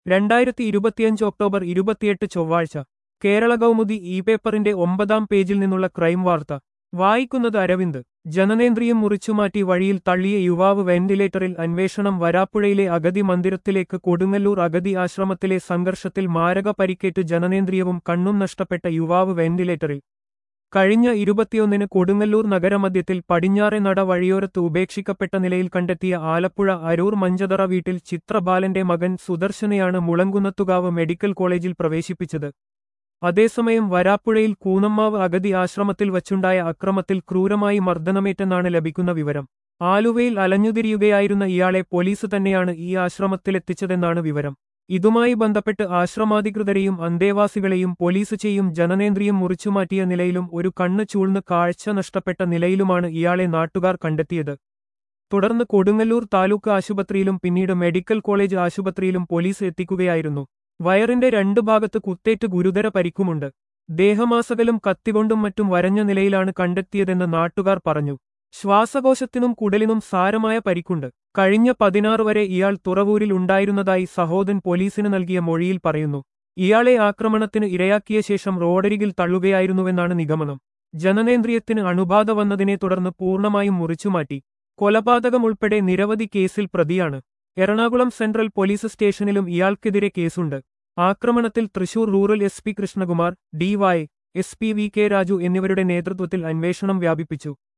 രണ്ടായിരത്തി ഇരുപത്തിയഞ്ച് ഒക്ടോബർ ഇരുപത്തിയെട്ട് ചൊവ്വാഴ്ച കേരള കൗമുദി ഇ പേപ്പറിന്റെ ഒമ്പതാം പേജിൽ നിന്നുള്ള ക്രൈം വാർത്ത വായിക്കുന്നത് അരവിന്ദ് ജനനേന്ദ്രിയം മുറിച്ചുമാറ്റി വഴിയിൽ തള്ളിയ യുവാവ് വെന്റിലേറ്ററിൽ അന്വേഷണം വരാപ്പുഴയിലെ അഗതി മന്ദിരത്തിലേക്ക് കൊടുങ്ങല്ലൂർ അഗതി ആശ്രമത്തിലെ സംഘർഷത്തിൽ മാരക പരിക്കേറ്റ് ജനനേന്ദ്രിയവും കണ്ണും നഷ്ടപ്പെട്ട യുവാവ് വെന്റിലേറ്ററിൽ കഴിഞ്ഞ ഇരുപത്തിയൊന്നിന് കൊടുങ്ങല്ലൂർ നഗരമധ്യത്തിൽ പടിഞ്ഞാറെ നട വഴിയോരത്ത് ഉപേക്ഷിക്കപ്പെട്ട നിലയിൽ കണ്ടെത്തിയ ആലപ്പുഴ അരൂർ മഞ്ചതറ വീട്ടിൽ ചിത്രബാലന്റെ മകൻ സുദർശനെയാണ് മുളങ്കുന്നത്തുകാവ് മെഡിക്കൽ കോളേജിൽ പ്രവേശിപ്പിച്ചത് അതേസമയം വരാപ്പുഴയിൽ കൂനമ്മാവ് അഗതി ആശ്രമത്തിൽ വച്ചുണ്ടായ അക്രമത്തിൽ ക്രൂരമായി മർദ്ദനമേറ്റെന്നാണ് ലഭിക്കുന്ന വിവരം ആലുവയിൽ അലഞ്ഞുതിരിയുകയായിരുന്ന ഇയാളെ പോലീസ് തന്നെയാണ് ഈ ആശ്രമത്തിലെത്തിച്ചതെന്നാണ് വിവരം ഇതുമായി ബന്ധപ്പെട്ട് ആശ്രമാധികൃതരെയും അന്തേവാസികളെയും പോലീസ് ചെയ്യും ജനനേന്ദ്രിയം മുറിച്ചുമാറ്റിയ നിലയിലും ഒരു കണ്ണ് ചൂഴ്ന്ന് കാഴ്ച നഷ്ടപ്പെട്ട നിലയിലുമാണ് ഇയാളെ നാട്ടുകാർ കണ്ടെത്തിയത് തുടർന്ന് കൊടുങ്ങല്ലൂർ താലൂക്ക് ആശുപത്രിയിലും പിന്നീട് മെഡിക്കൽ കോളേജ് ആശുപത്രിയിലും പോലീസ് എത്തിക്കുകയായിരുന്നു വയറിന്റെ രണ്ടു ഭാഗത്ത് കുത്തേറ്റ് ഗുരുതര പരിക്കുമുണ്ട് ദേഹമാസകലും കത്തികൊണ്ടും മറ്റും വരഞ്ഞ നിലയിലാണ് കണ്ടെത്തിയതെന്ന് നാട്ടുകാർ പറഞ്ഞു ശ്വാസകോശത്തിനും കുടലിനും സാരമായ പരിക്കുണ്ട് കഴിഞ്ഞ പതിനാറ് വരെ ഇയാൾ തുറവൂരിൽ ഉണ്ടായിരുന്നതായി സഹോദൻ പോലീസിന് നൽകിയ മൊഴിയിൽ പറയുന്നു ഇയാളെ ആക്രമണത്തിന് ഇരയാക്കിയ ശേഷം റോഡരികിൽ തള്ളുകയായിരുന്നുവെന്നാണ് നിഗമനം ജനനേന്ദ്രിയത്തിന് അണുബാധ വന്നതിനെ തുടർന്ന് പൂർണ്ണമായും മുറിച്ചുമാറ്റി കൊലപാതകം ഉൾപ്പെടെ നിരവധി കേസിൽ പ്രതിയാണ് എറണാകുളം സെൻട്രൽ പോലീസ് സ്റ്റേഷനിലും ഇയാൾക്കെതിരെ കേസുണ്ട് ആക്രമണത്തിൽ Thrissur rural S P Krishnakumar DY S P V K Raju എന്നിവരുടെ നേതൃത്വത്തിൽ അന്വേഷണം വ്യാപിപ്പിച്ചു